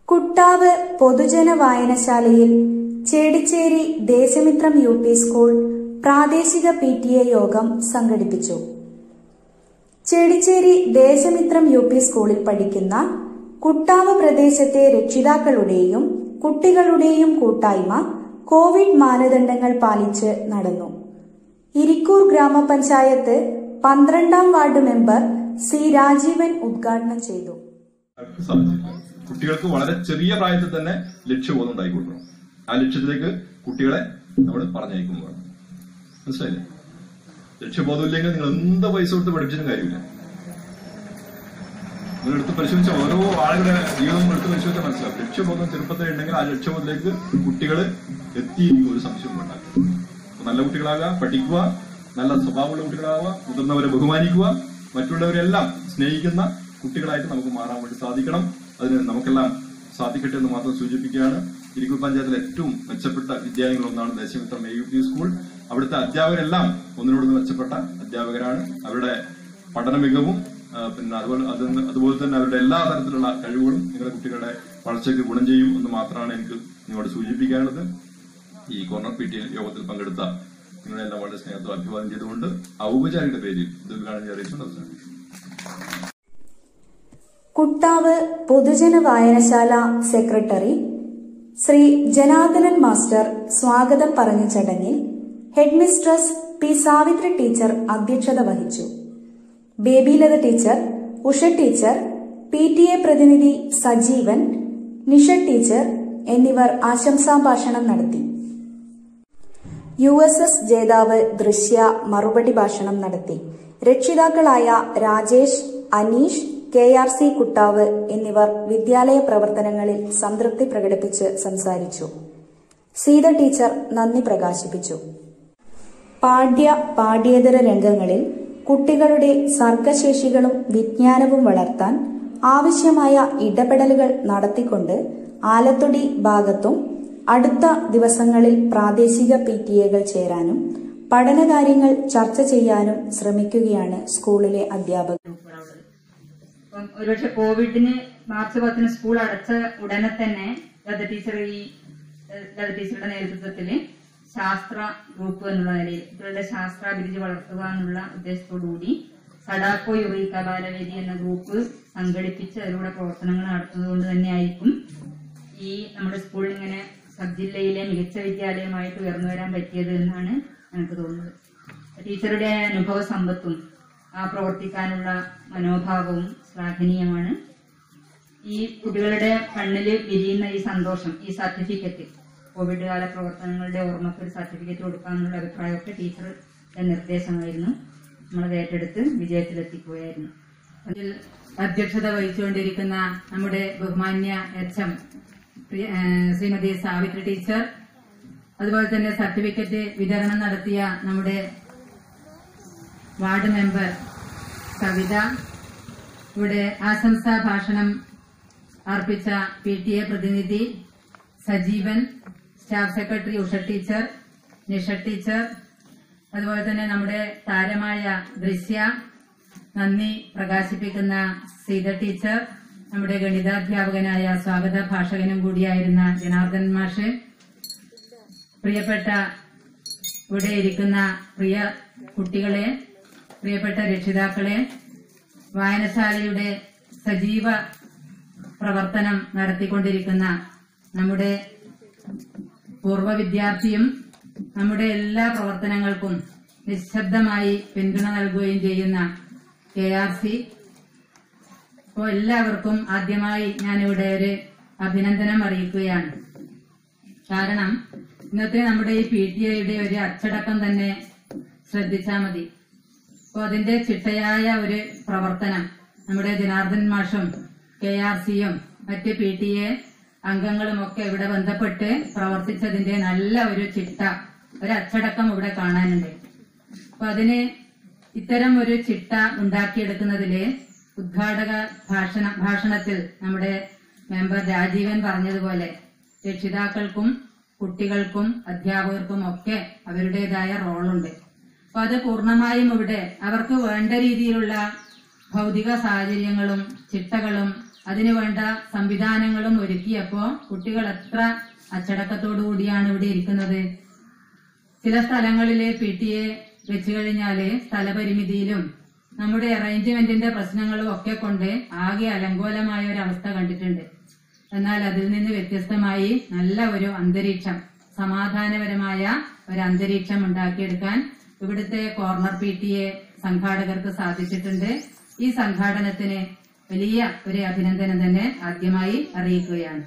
കുട്ടാവ് പൊതുജന വായനശാലയിൽ Chedicheri Deshamithram U P school പ്രാദേശിക പി ടി എ യോഗം സംഘടിപ്പിച്ചു ചേടിച്ചേരി ദേശമിത്രം യു പി സ്കൂളിൽ പഠിക്കുന്ന കുട്ടാവ് പ്രദേശത്തെ രക്ഷിതാക്കളുടെയും കുട്ടികളുടെയും കൂട്ടായ്മ കോവിഡ് മാനദണ്ഡങ്ങൾ പാലിച്ച് നടന്നു ഇരിക്കൂർ ഗ്രാമപഞ്ചായത്ത് പന്ത്രണ്ടാം വാർഡ് മെമ്പർ സി രാജീവൻ ഉദ്ഘാടനം ചെയ്തു അവർക്ക് സാധിച്ചില്ല കുട്ടികൾക്ക് വളരെ ചെറിയ പ്രായത്തിൽ തന്നെ ലക്ഷ്യബോധം ഉണ്ടാക്കി കൊടുക്കണം ആ ലക്ഷ്യത്തിലേക്ക് കുട്ടികളെ നമ്മൾ പറഞ്ഞയക്കും വേണം മനസ്സിലായില്ലേ ലക്ഷ്യബോധം ഇല്ലെങ്കിൽ നിങ്ങൾ എന്ത് പൈസ കൊടുത്ത് പഠിപ്പിച്ചിട്ടും കാര്യമില്ല നിങ്ങൾ എടുത്ത് പരിശോധിച്ച ഓരോ ആളുകളുടെ ജീവിതം എടുത്ത് പരിശോധിച്ചാൽ മനസ്സിലാവും ലക്ഷ്യബോധം ചെറുപ്പത്തിൽ ഉണ്ടെങ്കിൽ ആ ലക്ഷ്യബോധത്തിലേക്ക് കുട്ടികൾ എത്തിയിരിക്കും ഒരു സംശയം ഉണ്ടാക്കും അപ്പൊ നല്ല കുട്ടികളാകുക പഠിക്കുക നല്ല സ്വഭാവമുള്ള കുട്ടികളാവുക മുതിർന്നവരെ ബഹുമാനിക്കുക മറ്റുള്ളവരെല്ലാം സ്നേഹിക്കുന്ന കുട്ടികളായിട്ട് നമുക്ക് മാറാൻ വേണ്ടി സാധിക്കണം അതിന് നമുക്കെല്ലാം സാധിക്കട്ടെ എന്ന് മാത്രം സൂചിപ്പിക്കുകയാണ് ഇരിക്കൂർ പഞ്ചായത്തിലെ ഏറ്റവും മെച്ചപ്പെട്ട വിദ്യാലയങ്ങളിൽ ഒന്നാണ് Deshamithram A U P school അവിടുത്തെ അധ്യാപകരെല്ലാം ഒന്നിനോടൊന്ന് മെച്ചപ്പെട്ട അധ്യാപകരാണ് അവരുടെ പഠന മികവും ആ, പിന്നെ അതുപോലെ അത് അതുപോലെ തന്നെ അവരുടെ എല്ലാ തരത്തിലുള്ള കഴിവുകളും നിങ്ങളുടെ കുട്ടികളുടെ വളർച്ചയ്ക്ക് ഗുണം ചെയ്യും എന്ന് മാത്രമാണ് എനിക്ക് നിങ്ങളോട് സൂചിപ്പിക്കാനുള്ളത് ഈ കോർണർ പി ടി യോഗത്തിൽ പങ്കെടുത്ത നിങ്ങളെല്ലാം വളരെ സ്നേഹത്തോടെ അഭിവാദം ചെയ്തുകൊണ്ട് ഔപചാരിക പേരിൽ ഇത് ഉദ്ഘാടനം അറിയിച്ചുകൊണ്ട് അവസാനിപ്പിച്ചു കുട്ടാവ് പൊതുജന വായനശാല സെക്രട്ടറി ശ്രീ ജനാർദ്ദനൻ മാസ്റ്റർ സ്വാഗതം പറഞ്ഞ ചടങ്ങിൽ ഹെഡ്മിസ്ട്രസ് പി സാവിത്രി ടീച്ചർ അധ്യക്ഷത വഹിച്ചു Babylatha teacher Usha teacher P T A പ്രതിനിധി സജീവൻ നിഷ ടീച്ചർ എന്നിവർ ആശംസാ ഭാഷണം നടത്തി യു എസ് എസ് ജേതാവ് ദൃശ്യ മറുപടി ഭാഷണം നടത്തി രക്ഷിതാക്കളായ Rajesh Aneesh K R C Kuttav എന്നിവർ വിദ്യാലയ പ്രവർത്തനങ്ങളിൽ സംതൃപ്തി പ്രകടിപ്പിച്ച് സംസാരിച്ചു സീത ടീച്ചർ നന്ദി പ്രകാശിപ്പിച്ചു പാഠ്യ പാഠ്യേതര രംഗങ്ങളിൽ കുട്ടികളുടെ സർഗശേഷികളും വിജ്ഞാനവും വളർത്താൻ ആവശ്യമായ ഇടപെടലുകൾ നടത്തിക്കൊണ്ട് ആലത്തൊടി ഭാഗത്തും അടുത്ത ദിവസങ്ങളിൽ പ്രാദേശിക പി ടി എകൾ ചേരാനും പഠനകാര്യങ്ങൾ ചർച്ച ചെയ്യാനും ശ്രമിക്കുകയാണ് സ്കൂളിലെ അധ്യാപകർ ഗ്രൂപ്പുകളുള്ളത് അപ്പം ഒരുപക്ഷെ കോവിഡിന് മാർച്ച് പത്തിന് സ്കൂൾ അടച്ച ഉടനെ തന്നെ ലത ടീച്ചർ ഈ ഏഹ്, ലത ടീച്ചറുടെ നേതൃത്വത്തിൽ ശാസ്ത്ര ഗ്രൂപ്പ് എന്നുള്ള നിലയിൽ കുട്ടികളുടെ ശാസ്ത്രാഭിരുചി വളർത്തുക എന്നുള്ള ഉദ്ദേശത്തോടുകൂടി സഡാക്കോ യുറീക്ക ബാലവേദി എന്ന ഗ്രൂപ്പ് സംഘടിപ്പിച്ച് അതിലൂടെ പ്രവർത്തനങ്ങൾ നടത്തുന്നത് കൊണ്ട് തന്നെയായിരിക്കും ഈ നമ്മുടെ സ്കൂളിൽ ഇങ്ങനെ സബ് ജില്ലയിലെ മികച്ച വിദ്യാലയമായിട്ട് ഉയർന്നു വരാൻ പറ്റിയത് എന്നാണ് എനിക്ക് തോന്നുന്നത് ടീച്ചറുടെ അനുഭവ സമ്പത്തും ആ പ്രവർത്തിക്കാനുള്ള മനോഭാവവും ശ്ലാഘനീയമാണ് ഈ കുട്ടികളുടെ കണ്ണിൽ വിരിയുന്ന ഈ സന്തോഷം ഈ സർട്ടിഫിക്കറ്റ് കോവിഡ് കാല പ്രവർത്തനങ്ങളുടെ ഓർമ്മയ്ക്ക് ഒരു സർട്ടിഫിക്കറ്റ് കൊടുക്കാനുള്ള അഭിപ്രായമൊക്കെ ടീച്ചറുടെ നിർദ്ദേശമായിരുന്നു നമ്മളത് ഏറ്റെടുത്ത് വിജയത്തിലെത്തിക്കുകയായിരുന്നു അതിൽ അധ്യക്ഷത വഹിച്ചുകൊണ്ടിരിക്കുന്ന നമ്മുടെ ബഹുമാന്യ എച്ച് എം പ്രിയ- ഏഹ് ശ്രീമതി സാവിത്രി ടീച്ചർ അതുപോലെ തന്നെ സർട്ടിഫിക്കറ്റ് വിതരണം നടത്തിയ നമ്മുടെ വാർഡ് മെമ്പർ സവിത ഇവിടെ ആശംസാ ഭാഷണം അർപ്പിച്ച പി ടി എ പ്രതിനിധി Sajeevan staff secretary Usha teacher Nisha teacher അതുപോലെ തന്നെ നമ്മുടെ താരമായ ദൃശ്യ നന്ദി പ്രകാശിപ്പിക്കുന്ന സീത ടീച്ചർ നമ്മുടെ ഗണിതാധ്യാപകനായ സ്വാഗത ഭാഷകനും കൂടിയായിരുന്ന ജനാർദ്ദൻ മാഷ് പ്രിയപ്പെട്ട ഇവിടെ ഇരിക്കുന്ന പ്രിയ കുട്ടികളെ പ്രിയപ്പെട്ട രക്ഷിതാക്കളെ വായനശാലയുടെ സജീവ പ്രവർത്തനം നടത്തിക്കൊണ്ടിരിക്കുന്ന നമ്മുടെ പൂർവ്വ വിദ്യാർത്ഥിയും നമ്മുടെ എല്ലാ പ്രവർത്തനങ്ങൾക്കും നിശബ്ദമായി പിന്തുണ നൽകുകയും ചെയ്യുന്ന കെ ആർ സി അപ്പോൾ എല്ലാവർക്കും ആദ്യമായി ഞാനിവിടെ ഒരു അഭിനന്ദനം അറിയിക്കുകയാണ് കാരണം ഇന്നത്തെ നമ്മുടെ ഈ പി ടി ഐയുടെ ഒരു അച്ചടക്കം തന്നെ ശ്രദ്ധിച്ചാൽ മതി അപ്പോൾ അതിന്റെ ചിട്ടയായ ഒരു പ്രവർത്തനം നമ്മുടെ ജനാർദ്ദൻ മാഷും കെ ആർ സിയും മറ്റ് പി ടി എ അംഗങ്ങളും ഒക്കെ ഇവിടെ ബന്ധപ്പെട്ട് പ്രവർത്തിച്ചതിന്റെ നല്ല ഒരു ചിട്ട ഒരു അച്ചടക്കം ഇവിടെ കാണാനുണ്ട് അപ്പൊ അതിന് ഇത്തരം ഒരു ചിട്ട ഉണ്ടാക്കിയെടുക്കുന്നതില് ഉദ്ഘാടക ഭാഷണ ഭാഷണത്തിൽ നമ്മുടെ മെമ്പർ രാജീവൻ പറഞ്ഞതുപോലെ രക്ഷിതാക്കൾക്കും കുട്ടികൾക്കും അധ്യാപകർക്കും ഒക്കെ അവരുടേതായ റോളുണ്ട് അപ്പൊ അത് പൂർണ്ണമായും ഇവിടെ അവർക്ക് വേണ്ട രീതിയിലുള്ള ഭൗതിക സാഹചര്യങ്ങളും ചിട്ടകളും അതിനു വേണ്ട സംവിധാനങ്ങളും ഒരുക്കിയപ്പോ കുട്ടികൾ എത്ര അച്ചടക്കത്തോടു കൂടിയാണ് ഇവിടെ ഇരിക്കുന്നത് ചില സ്ഥലങ്ങളിലെ പി ടി എ വെച്ചു കഴിഞ്ഞാല് സ്ഥലപരിമിതിയിലും നമ്മുടെ അറേഞ്ച്മെന്റിന്റെ പ്രശ്നങ്ങളും ഒക്കെ കൊണ്ട് ആകെ അലങ്കോലമായ ഒരു അവസ്ഥ കണ്ടിട്ടുണ്ട് എന്നാൽ അതിൽ നിന്ന് വ്യത്യസ്തമായി നല്ല ഒരു അന്തരീക്ഷം സമാധാനപരമായ ഒരു അന്തരീക്ഷം ഉണ്ടാക്കിയെടുക്കാൻ ഇവിടുത്തെ കോർണർ പി ടി എ സംഘാടകർക്ക് സാധിച്ചിട്ടുണ്ട് ഈ സംഘാടനത്തിന് വലിയ ഒരു അഭിനന്ദനം തന്നെ ആദ്യമായി അറിയിക്കുകയാണ്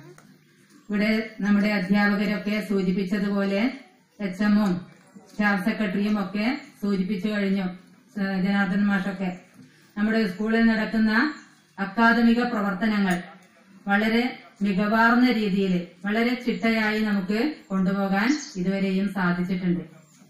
ഇവിടെ നമ്മുടെ അധ്യാപകരൊക്കെ സൂചിപ്പിച്ചതുപോലെ എച്ച് എമ്മും സ്റ്റാഫ് സെക്രട്ടറിയും ഒക്കെ സൂചിപ്പിച്ചു കഴിഞ്ഞു ഏഹ് ജനാർദ്ദൻ മാഷൊക്കെ നമ്മുടെ സ്കൂളിൽ നടക്കുന്ന അക്കാദമിക പ്രവർത്തനങ്ങൾ വളരെ മികവാർന്ന രീതിയിൽ വളരെ ചിട്ടയായി നമുക്ക് കൊണ്ടുപോകാൻ ഇതുവരെയും സാധിച്ചിട്ടുണ്ട്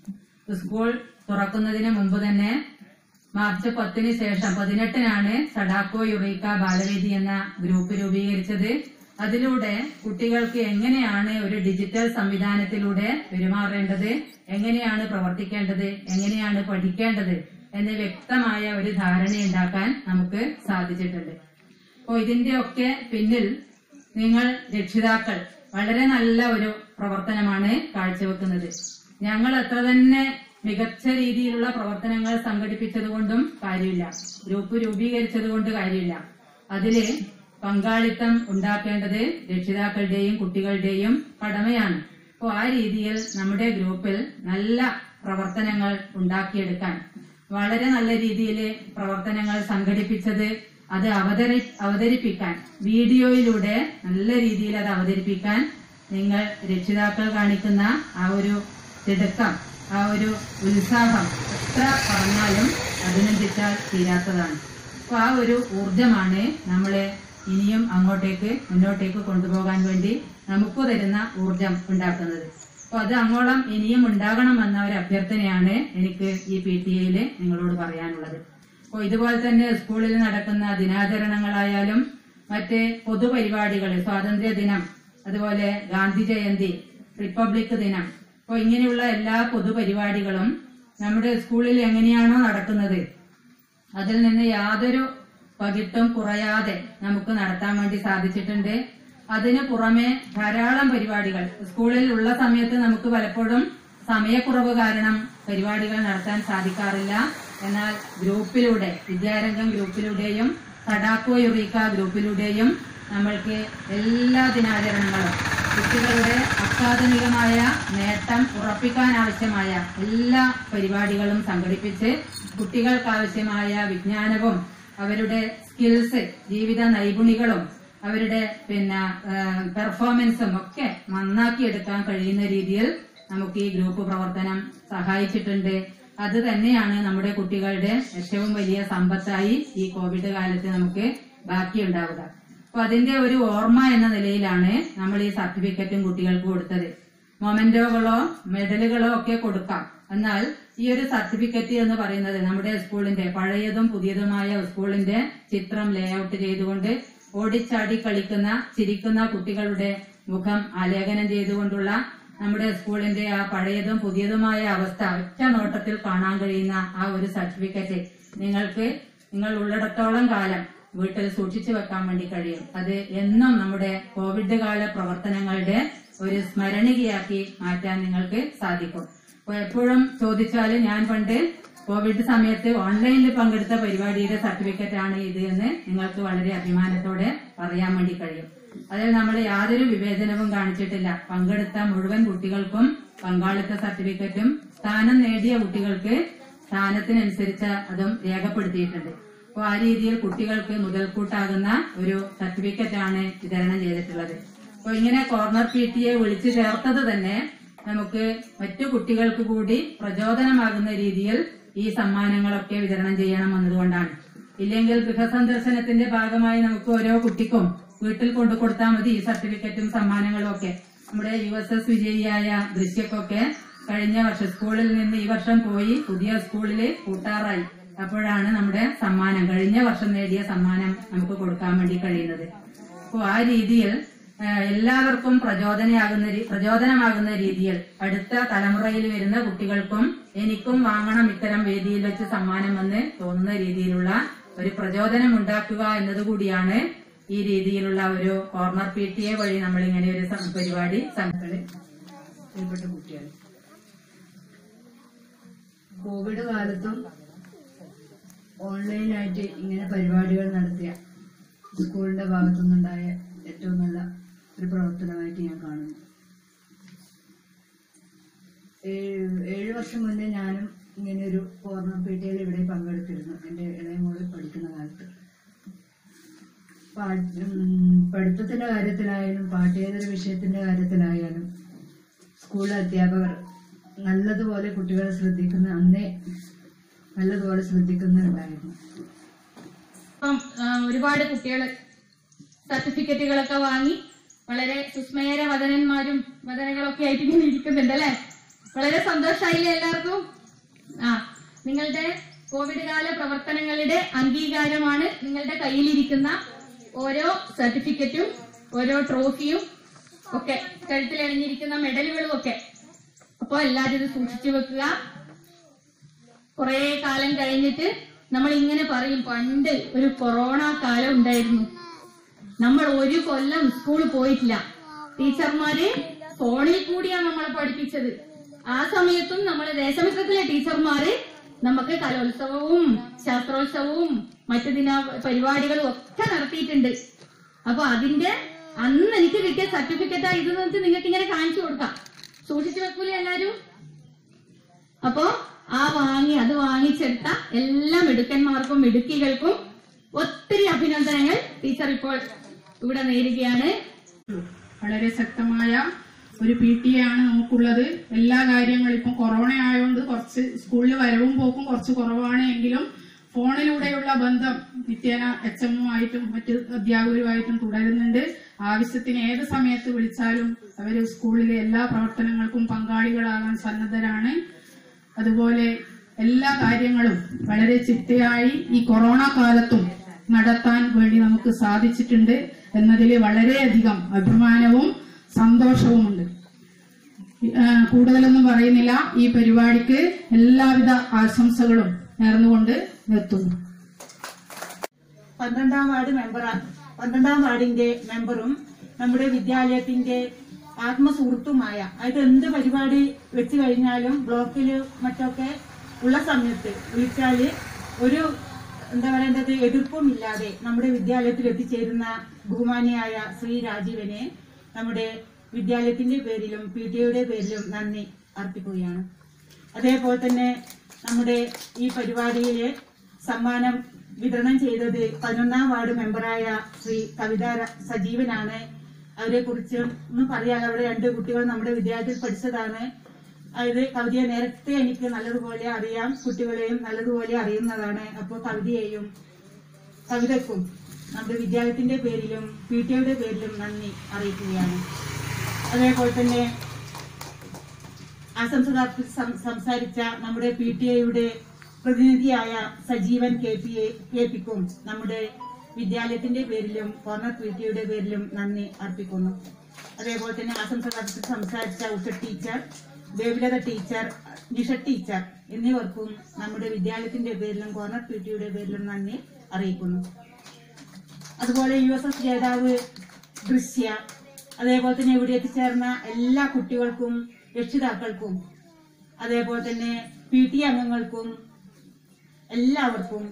സ്കൂൾ തുറക്കുന്നതിന് മുമ്പ് തന്നെ മാർച്ച് പത്തിന് ശേഷം പതിനെട്ടിനാണ് സഡാക്കോ യുറീക്ക ബാലവേദി എന്ന ഗ്രൂപ്പ് രൂപീകരിച്ചത് അതിലൂടെ കുട്ടികൾക്ക് എങ്ങനെയാണ് ഒരു ഡിജിറ്റൽ സംവിധാനത്തിലൂടെ പെരുമാറേണ്ടത് എങ്ങനെയാണ് പ്രവർത്തിക്കേണ്ടത് എങ്ങനെയാണ് പഠിക്കേണ്ടത് എന്ന് വ്യക്തമായ ഒരു ധാരണയുണ്ടാക്കാൻ നമുക്ക് സാധിച്ചിട്ടുണ്ട് അപ്പോൾ ഇതിന്റെ ഒക്കെ പിന്നിൽ നിങ്ങൾ രക്ഷിതാക്കൾ വളരെ നല്ല ഒരു പ്രവർത്തനമാണ് കാഴ്ചവെക്കുന്നത് ഞങ്ങൾ എത്ര തന്നെ മികച്ച രീതിയിലുള്ള പ്രവർത്തനങ്ങൾ സംഘടിപ്പിച്ചത് കൊണ്ടും കാര്യമില്ല ഗ്രൂപ്പ് രൂപീകരിച്ചത് കൊണ്ട് കാര്യമില്ല അതില് പങ്കാളിത്തം ഉണ്ടാക്കേണ്ടത് രക്ഷിതാക്കളുടെയും കുട്ടികളുടെയും കടമയാണ് അപ്പോൾ ആ രീതിയിൽ നമ്മുടെ ഗ്രൂപ്പിൽ നല്ല പ്രവർത്തനങ്ങൾ ഉണ്ടാക്കിയെടുക്കാൻ വളരെ നല്ല രീതിയിൽ പ്രവർത്തനങ്ങൾ സംഘടിപ്പിച്ചത് അത് അവതരി അവതരിപ്പിക്കാൻ വീഡിയോയിലൂടെ നല്ല രീതിയിൽ അത് അവതരിപ്പിക്കാൻ നിങ്ങൾ രക്ഷിതാക്കൾ കാണിക്കുന്ന ആ ഒരു തിടുക്കം ആ ഒരു ഉത്സാഹം എത്ര പറഞ്ഞാലും അഭിനന്ദിച്ചാൽ തീരാത്തതാണ് അപ്പൊ ആ ഒരു ഊർജമാണ് നമ്മളെ ഇനിയും അങ്ങോട്ടേക്ക് മുന്നോട്ടേക്ക് കൊണ്ടുപോകാൻ വേണ്ടി നമുക്ക് തരുന്ന ഊർജം ഉണ്ടാക്കുന്നത് അപ്പൊ അത് അങ്ങോളം ഇനിയും ഉണ്ടാകണമെന്ന ഒരു അഭ്യർത്ഥനയാണ് എനിക്ക് ഈ പി ടി എയില് നിങ്ങളോട് പറയാനുള്ളത് അപ്പോൾ ഇതുപോലെ തന്നെ സ്കൂളിൽ നടക്കുന്ന ദിനാചരണങ്ങളായാലും മറ്റ് പൊതുപരിപാടികൾ സ്വാതന്ത്ര്യ ദിനം അതുപോലെ ഗാന്ധി ജയന്തി റിപ്പബ്ലിക് ദിനം അപ്പോൾ ഇങ്ങനെയുള്ള എല്ലാ പൊതുപരിപാടികളും നമ്മുടെ സ്കൂളിൽ എങ്ങനെയാണോ നടക്കുന്നത് അതിൽ നിന്ന് യാതൊരു പകിട്ടും കുറയാതെ നമുക്ക് നടത്താൻ വേണ്ടി സാധിച്ചിട്ടുണ്ട് അതിന് പുറമെ ധാരാളം പരിപാടികൾ സ്കൂളിൽ ഉള്ള സമയത്ത് നമുക്ക് പലപ്പോഴും സമയക്കുറവ് കാരണം പരിപാടികൾ നടത്താൻ സാധിക്കാറില്ല എന്നാൽ ഗ്രൂപ്പിലൂടെ വിദ്യാരംഗം ഗ്രൂപ്പിലൂടെയും സഡാക്കോ യുറീക്ക ഗ്രൂപ്പിലൂടെയും നമ്മൾക്ക് എല്ലാ ദിനാചരണങ്ങളും കുട്ടികളുടെ അക്കാദമികമായ നേട്ടം ഉറപ്പിക്കാൻ ആവശ്യമായ എല്ലാ പരിപാടികളും സംഘടിപ്പിച്ച് കുട്ടികൾക്കാവശ്യമായ വിജ്ഞാനവും അവരുടെ സ്കിൽസ് ജീവിത നൈപുണികളും അവരുടെ പിന്നെ പെർഫോമൻസും ഒക്കെ നന്നാക്കിയെടുക്കാൻ കഴിയുന്ന രീതിയിൽ നമുക്ക് ഈ ഗ്രൂപ്പ് പ്രവർത്തനം സഹായിച്ചിട്ടുണ്ട് അത് തന്നെയാണ് നമ്മുടെ കുട്ടികളുടെ ഏറ്റവും വലിയ സമ്പത്തായി ഈ കോവിഡ് കാലത്ത് നമുക്ക് ബാക്കിയുണ്ടാവുക അപ്പൊ അതിന്റെ ഒരു ഓർമ്മ എന്ന നിലയിലാണ് നമ്മൾ ഈ സർട്ടിഫിക്കറ്റും കുട്ടികൾക്ക് കൊടുത്തത് മൊമെന്റോകളോ മെഡലുകളോ ഒക്കെ കൊടുക്കാം എന്നാൽ ഈ ഒരു സർട്ടിഫിക്കറ്റ് എന്ന് പറയുന്നത് നമ്മുടെ സ്കൂളിന്റെ പഴയതും പുതിയതുമായ സ്കൂളിന്റെ ചിത്രം ലേഔട്ട് ചെയ്തുകൊണ്ട് ഓടിച്ചാടി കളിക്കുന്ന ചിരിക്കുന്ന കുട്ടികളുടെ മുഖം ആലേഖനം ചെയ്തുകൊണ്ടുള്ള നമ്മുടെ സ്കൂളിന്റെ ആ പഴയതും പുതിയതുമായ അവസ്ഥ ഒറ്റ നോട്ടത്തിൽ കാണാൻ കഴിയുന്ന ആ ഒരു സർട്ടിഫിക്കറ്റ് നിങ്ങൾക്ക് നിങ്ങൾ ഉള്ളിടത്തോളം കാലം വീട്ടിൽ സൂക്ഷിച്ചു വെക്കാൻ വേണ്ടി കഴിയും അത് എന്നും നമ്മുടെ കോവിഡ് കാല പ്രവർത്തനങ്ങളുടെ ഒരു സ്മരണികയാക്കി മാറ്റാൻ നിങ്ങൾക്ക് സാധിക്കും അപ്പൊ എപ്പോഴും ചോദിച്ചാല് ഞാൻ പണ്ട് കോവിഡ് സമയത്ത് ഓൺലൈനിൽ പങ്കെടുത്ത പരിപാടിയുടെ സർട്ടിഫിക്കറ്റ് ആണ് ഇത് എന്ന് നിങ്ങൾക്ക് വളരെ അഭിമാനത്തോടെ പറയാൻ വേണ്ടി കഴിയും അതിൽ നമ്മൾ യാതൊരു വിവേചനവും കാണിച്ചിട്ടില്ല പങ്കെടുത്ത മുഴുവൻ കുട്ടികൾക്കും പങ്കാളിത്ത സർട്ടിഫിക്കറ്റും സ്ഥാനം നേടിയ കുട്ടികൾക്ക് സ്ഥാനത്തിനനുസരിച്ച് അതും രേഖപ്പെടുത്തിയിട്ടുണ്ട് അപ്പോൾ ആ രീതിയിൽ കുട്ടികൾക്ക് മുതൽക്കൂട്ടാകുന്ന ഒരു സർട്ടിഫിക്കറ്റ് ആണ് വിതരണം ചെയ്തിട്ടുള്ളത് അപ്പോൾ ഇങ്ങനെ കോർണർ പി ടി എ വിളിച്ചു ചേർത്തത് തന്നെ നമുക്ക് മറ്റു കുട്ടികൾക്ക് കൂടി പ്രചോദനമാകുന്ന രീതിയിൽ ഈ സമ്മാനങ്ങളൊക്കെ വിതരണം ചെയ്യണം എന്നതുകൊണ്ടാണ് ഇല്ലെങ്കിൽ ഗൃഹസന്ദർശനത്തിന്റെ ഭാഗമായി നമുക്ക് ഓരോ കുട്ടിക്കും വീട്ടിൽ കൊണ്ടു കൊടുത്താൽ മതി ഈ സർട്ടിഫിക്കറ്റും സമ്മാനങ്ങളും ഒക്കെ നമ്മുടെ യു എസ് എസ് വിജയിയായ ദൃശ്യക്കൊക്കെ കഴിഞ്ഞ വർഷം സ്കൂളിൽ നിന്ന് ഈ വർഷം പോയി പുതിയ സ്കൂളിൽ കൂട്ടാറായി അപ്പോഴാണ് നമ്മുടെ സമ്മാനം കഴിഞ്ഞ വർഷം നേടിയ സമ്മാനം നമുക്ക് കൊടുക്കാൻ വേണ്ടി കഴിയുന്നത് അപ്പോൾ ആ രീതിയിൽ ആ, എല്ലാവർക്കും പ്രചോദനയാകുന്ന രീ- പ്രചോദനമാകുന്ന രീതിയിൽ അടുത്ത തലമുറയിൽ വരുന്ന കുട്ടികൾക്കും എനിക്കും വാങ്ങണം ഇത്തരം വേദിയിൽ വെച്ച് സമ്മാനം എന്ന് തോന്നുന്ന രീതിയിലുള്ള ഒരു പ്രചോദനം ഉണ്ടാക്കുക എന്നതുകൂടിയാണ് ഈ രീതിയിലുള്ള ഒരു കോർണർ പി ടി എ വഴി നമ്മൾ ഇങ്ങനെ ഒരു സം- പരിപാടി സംഘടന പ്രിയപ്പെട്ട കുട്ടികൾ കോവിഡ് കാലത്തും ഓൺലൈനായിട്ട് ഇങ്ങനെ പരിപാടികൾ നടത്തിയ സ്കൂളിന്റെ ഭാഗത്തുനിന്നുണ്ടായ ഏറ്റവും നല്ല ഒരു പ്രവർത്തനമായിട്ട് ഞാൻ കാണുന്നു ഏഴ് ഏഴ് വർഷം മുന്നേ ഞാനും ഇങ്ങനെ ഒരു കോർണർ പീട്ടിയിൽ ഇവിടെ പങ്കെടുത്തിരുന്നു എൻ്റെ ഇളയ മോള് പഠിക്കുന്ന കാലത്ത് പാ- ഉം, പഠിത്തത്തിന്റെ കാര്യത്തിലായാലും പാഠ്യേതര വിഷയത്തിന്റെ കാര്യത്തിലായാലും സ്കൂൾ അധ്യാപകർ നല്ലതുപോലെ കുട്ടികളെ ശ്രദ്ധിക്കുന്ന അന്നേ നല്ലതുപോലെ ശ്രദ്ധിക്കുന്നുണ്ടായിരുന്നു ഇപ്പം ആ, ഒരുപാട് കുട്ടികൾ സർട്ടിഫിക്കറ്റുകളൊക്കെ വാങ്ങി വളരെ സുസ്മേര വദനന്മാരും വദനകളൊക്കെ ആയിട്ട് ഇങ്ങനെ ഇരിക്കുന്നുണ്ട് അല്ലെ വളരെ സന്തോഷമായില്ലേ എല്ലാവർക്കും ആ നിങ്ങളുടെ കോവിഡ് കാല പ്രവർത്തനങ്ങളുടെ അംഗീകാരമാണ് നിങ്ങളുടെ കയ്യിലിരിക്കുന്ന ഓരോ സർട്ടിഫിക്കറ്റും ഓരോ ട്രോഫിയും ഒക്കെ കഴുത്തിലണിഞ്ഞിരിക്കുന്ന മെഡലുകളും ഒക്കെ അപ്പൊ എല്ലാവരും ഇത് സൂക്ഷിച്ചു വെക്കുക കുറെ കാലം കഴിഞ്ഞിട്ട് നമ്മൾ ഇങ്ങനെ പറയും പണ്ട് ഒരു കൊറോണ കാലം ഉണ്ടായിരുന്നു നമ്മൾ ഒരു കൊല്ലം സ്കൂളിൽ പോയിട്ടില്ല ടീച്ചർമാര് ഫോണിൽ കൂടിയാണ് നമ്മളെ പഠിപ്പിച്ചത് ആ സമയത്തും നമ്മളെ ദേശമിത്രത്തിലെ ടീച്ചർമാര് നമുക്ക് കലോത്സവവും ശാസ്ത്രോത്സവവും മറ്റു ദിന പരിപാടികളും ഒക്കെ നടത്തിയിട്ടുണ്ട് അപ്പൊ അതിന്റെ അന്ന് എനിക്ക് കിട്ടിയ സർട്ടിഫിക്കറ്റാ ഇത് എന്നിട്ട് നിങ്ങൾക്ക് ഇങ്ങനെ കാണിച്ചു കൊടുക്കാം സൂക്ഷിച്ചു വെക്കൂലേ എല്ലാരും അപ്പോ ആ വാങ്ങി അത് വാങ്ങിച്ചെടുത്ത എല്ലാ മിടുക്കന്മാർക്കും മിടുക്കികൾക്കും ഒത്തിരി അഭിനന്ദനങ്ങൾ ടീച്ചർ ഇപ്പോൾ ഇവിടെ നേരുകയാണ് വളരെ ശക്തമായ ഒരു പി ടി എ ആണ് നമുക്കുള്ളത് എല്ലാ കാര്യങ്ങളും ഇപ്പം കൊറോണ ആയതുകൊണ്ട് കുറച്ച് സ്കൂളിൽ വരവും പോക്കും കുറച്ച് കുറവാണ് എങ്കിലും ഫോണിലൂടെയുള്ള ബന്ധം നിത്യേന എച്ച് എമ്മുമായിട്ടും മറ്റ് അധ്യാപകരുമായിട്ടും തുടരുന്നുണ്ട് ആവശ്യത്തിന് ഏത് സമയത്ത് വിളിച്ചാലും അവർ സ്കൂളിലെ എല്ലാ പ്രവർത്തനങ്ങൾക്കും പങ്കാളികളാകാൻ സന്നദ്ധരാണ് അതുപോലെ എല്ലാ കാര്യങ്ങളും വളരെ ചിട്ടയായി ഈ കൊറോണ കാലത്തും നടത്താൻ വേണ്ടി നമുക്ക് സാധിച്ചിട്ടുണ്ട് എന്നതിൽ വളരെയധികം അഭിമാനവും സന്തോഷവുമുണ്ട് ആ, കൂടുതലൊന്നും പറയുന്നില്ല ഈ പരിപാടിക്ക് എല്ലാവിധ ആശംസകളും നേർന്നുകൊണ്ട് നിർത്തുന്നു പന്ത്രണ്ടാം വാർഡ് മെമ്പറാ പന്ത്രണ്ടാം വാർഡിന്റെ മെമ്പറും നമ്മുടെ വിദ്യാലയത്തിന്റെ ആത്മസുഹൃത്തുമായ അതായത് എന്ത് പരിപാടി വെച്ച് കഴിഞ്ഞാലും ബ്ലോക്കില് മറ്റൊക്കെ ഉള്ള സമയത്ത് വിളിച്ചാല് ഒരു എന്താ പറയേണ്ടത് എതിർപ്പും ഇല്ലാതെ നമ്മുടെ വിദ്യാലയത്തിൽ എത്തിച്ചേരുന്ന ബഹുമാനിയായ ശ്രീ രാജീവനെ നമ്മുടെ വിദ്യാലയത്തിന്റെ പേരിലും പി ടി എയുടെ പേരിലും നന്ദി അർപ്പിക്കുകയാണ് അതേപോലെ തന്നെ നമ്മുടെ ഈ പരിപാടിയിലെ സമ്മാനം വിതരണം ചെയ്തത് പതിനൊന്നാം വാർഡ് മെമ്പറായ ശ്രീ കവിത ര- സജീവനാണ് അവരെ കുറിച്ച് ഒന്ന് പറയാൻ അവിടെ രണ്ട് കുട്ടികൾ നമ്മുടെ വിദ്യാലയത്തിൽ പഠിച്ചതാണ് അതായത് കവിതയെ നേരത്തെ എനിക്ക് നല്ലതുപോലെ അറിയാം കുട്ടികളെയും നല്ലതുപോലെ അറിയുന്നതാണ് അപ്പോൾ കവിതയെയും കവിതയ്ക്കും നമ്മുടെ വിദ്യാലയത്തിന്റെ പേരിലും പി ടി എയുടെ പേരിലും നന്ദി അറിയിക്കുകയാണ് അതേപോലെ തന്നെ ആശംസകാർക്ക് സം- സംസാരിച്ച നമ്മുടെ പി ടി എയുടെ പ്രതിനിധിയായ Sajeevan K P A K പിക്കും നമ്മുടെ വിദ്യാലയത്തിന്റെ പേരിലും കോർണർ പി ടി എയുടെ പേരിലും നന്ദി അർപ്പിക്കുന്നു അതേപോലെ തന്നെ ആശംസകാർക്ക് സംസാരിച്ച Usha teacher Devilatha teacher Nisha teacher എന്നിവർക്കും നമ്മുടെ വിദ്യാലയത്തിന്റെ പേരിലും കോർണർ പി ടിയുടെ പേരിലും നന്ദി അറിയിക്കുന്നു അതുപോലെ യു എസ് എസ് ജേതാവ് ദൃശ്യ അതേപോലെ തന്നെ ഇവിടെ എത്തിച്ചേർന്ന എല്ലാ കുട്ടികൾക്കും രക്ഷിതാക്കൾക്കും അതേപോലെ തന്നെ പി ടി അംഗങ്ങൾക്കും എല്ലാവർക്കും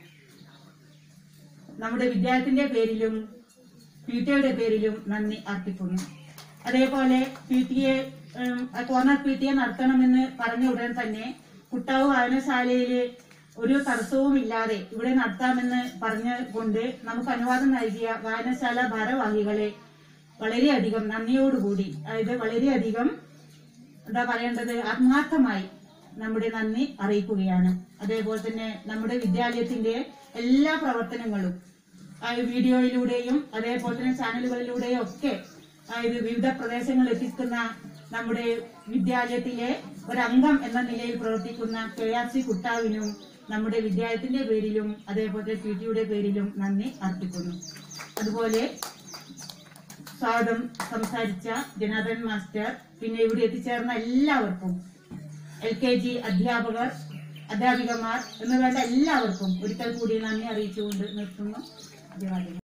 നമ്മുടെ വിദ്യാലയത്തിന്റെ പേരിലും പി ടി എയുടെ പേരിലും നന്ദി അർപ്പിക്കുന്നു അതേപോലെ P T A corner P T A നടത്തണമെന്ന് പറഞ്ഞ ഉടൻ തന്നെ കുട്ടാവ് വായനശാലയില് ഒരു തടസ്സവും ഇല്ലാതെ ഇവിടെ നടത്താമെന്ന് പറഞ്ഞുകൊണ്ട് നമുക്ക് അനുവാദം നൽകിയ വായനശാല ഭാരവാഹികളെ വളരെയധികം നന്ദിയോടുകൂടി അതായത് വളരെയധികം എന്താ പറയേണ്ടത് ആത്മാർത്ഥമായി നമ്മുടെ നന്ദി അറിയിക്കുകയാണ് അതേപോലെ തന്നെ നമ്മുടെ വിദ്യാലയത്തിന്റെ എല്ലാ പ്രവർത്തനങ്ങളും അതായത് വീഡിയോയിലൂടെയും അതേപോലെ തന്നെ ചാനലുകളിലൂടെയും ഒക്കെ അതായത് വിവിധ പ്രദേശങ്ങളിൽ എത്തിക്കുന്ന നമ്മുടെ വിദ്യാലയത്തിലെ ഒരംഗം എന്ന നിലയിൽ പ്രവർത്തിക്കുന്ന കെ ആർ സി കുട്ടാവിനും നമ്മുടെ വിദ്യാലയത്തിന്റെ പേരിലും അതേപോലെ പി ടിയുടെ പേരിലും നന്ദി അർപ്പിക്കുന്നു അതുപോലെ സ്വാഗതം സംസാരിച്ച ജനാർദ്ദൻ മാസ്റ്റർ പിന്നെ ഇവിടെ എത്തിച്ചേർന്ന എല്ലാവർക്കും എൽ കെ ജി അധ്യാപകർ അധ്യാപികമാർ എന്ന് വേണ്ട എല്ലാവർക്കും ഒരിക്കൽ കൂടി നന്ദി അറിയിച്ചുകൊണ്ട് നിർത്തുന്നു അഭിവാദ്യങ്ങൾ